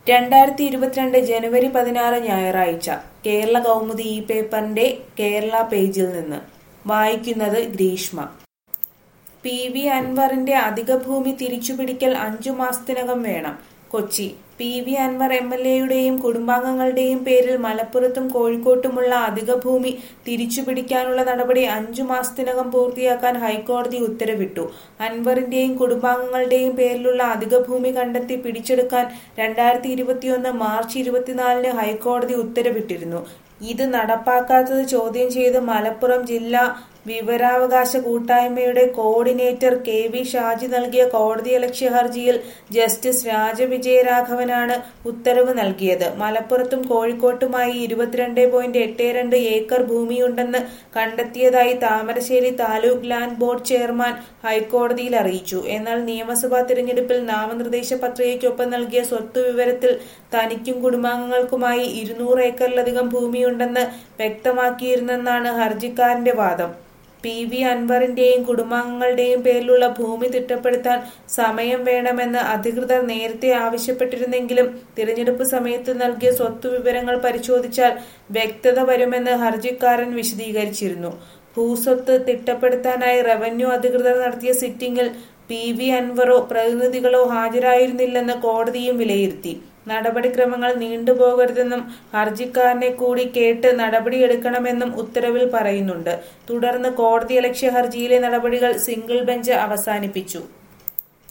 രണ്ടായിരത്തി ഇരുപത്തിരണ്ട് ജനുവരി പതിനാറ് ഞായറാഴ്ച കേരള കൗമുദി ഈ പേപ്പറിന്റെ കേരള പേജിൽ നിന്ന് വായിക്കുന്നത് ഗ്രീഷ്മ പി വി അൻവറിന്റെ അധിക ഭൂമി തിരിച്ചുപിടിക്കൽ അഞ്ചു മാസത്തിനകം വേണം Kochi P V Anvar M L എയുടെയും കുടുംബാംഗങ്ങളുടെയും പേരിൽ മലപ്പുറത്തും കോഴിക്കോട്ടുമുള്ള അധിക ഭൂമി തിരിച്ചുപിടിക്കാനുള്ള നടപടി അഞ്ചു മാസത്തിനകം പൂർത്തിയാക്കാൻ ഹൈക്കോടതി ഉത്തരവിട്ടു അൻവറിന്റെയും കുടുംബാംഗങ്ങളുടെയും പേരിലുള്ള അധിക ഭൂമി കണ്ടെത്തി പിടിച്ചെടുക്കാൻ രണ്ടായിരത്തി ഇരുപത്തിയൊന്ന് മാർച്ച് ഇരുപത്തിനാലിന് ഹൈക്കോടതി ഉത്തരവിട്ടിരുന്നു ഇത് നടപ്പാക്കാത്തത് ചോദ്യം ചെയ്ത് മലപ്പുറം ജില്ലാ വിവരാവകാശ കൂട്ടായ്മയുടെ കോർഡിനേറ്റർ കെ വി ഷാജി നൽകിയ കോടതിയലക്ഷ്യ ഹർജിയിൽ ജസ്റ്റിസ് രാജവിജയരാഘവനാണ് ഉത്തരവ് നൽകിയത് മലപ്പുറത്തും കോഴിക്കോട്ടുമായി ഇരുപത്തിരണ്ട് പോയിന്റ് എട്ട് രണ്ട് ഏക്കർ ഭൂമിയുണ്ടെന്ന് കണ്ടെത്തിയതായി Thamarassery taluk land board chairman ഹൈക്കോടതിയിൽ അറിയിച്ചു എന്നാൽ നിയമസഭാ തിരഞ്ഞെടുപ്പിൽ നാമനിർദ്ദേശ പത്രികയ്ക്കൊപ്പം നൽകിയ സ്വത്ത് വിവരത്തിൽ തനിക്കും കുടുംബാംഗങ്ങൾക്കുമായി ഇരുന്നൂറ് ഏക്കറിലധികം ഭൂമിയുണ്ടെന്ന് വ്യക്തമാക്കിയിരുന്നെന്നാണ് ഹർജിക്കാരന്റെ വാദം പി വി അൻവറിന്റെയും കുടുംബാംഗങ്ങളുടെയും പേരിലുള്ള ഭൂമി തിട്ടപ്പെടുത്താൻ സമയം വേണമെന്ന് അധികൃതർ നേരത്തെ ആവശ്യപ്പെട്ടിരുന്നെങ്കിലും തിരഞ്ഞെടുപ്പ് സമയത്ത് നൽകിയ സ്വത്ത് വിവരങ്ങൾ പരിശോധിച്ചാൽ വ്യക്തത വരുമെന്ന് ഹർജിക്കാരൻ വിശദീകരിച്ചിരുന്നു ഭൂസ്വത്ത് തിട്ടപ്പെടുത്താനായി റവന്യൂ അധികൃതർ നടത്തിയ സിറ്റിംഗിൽ പി വി അൻവറോ പ്രതിനിധികളോ ഹാജരായിരുന്നില്ലെന്ന് കോടതിയും വിലയിരുത്തി നടപടിക്രമങ്ങൾ നീണ്ടുപോകരുതെന്നും ഹർജിക്കാരനെ കൂടി കേട്ട് നടപടിയെടുക്കണമെന്നും ഉത്തരവിൽ പറയുന്നുണ്ട് തുടർന്ന് കോടതിയലക്ഷ്യ ഹർജിയിലെ നടപടികൾ സിംഗിൾ ബെഞ്ച് അവസാനിപ്പിച്ചു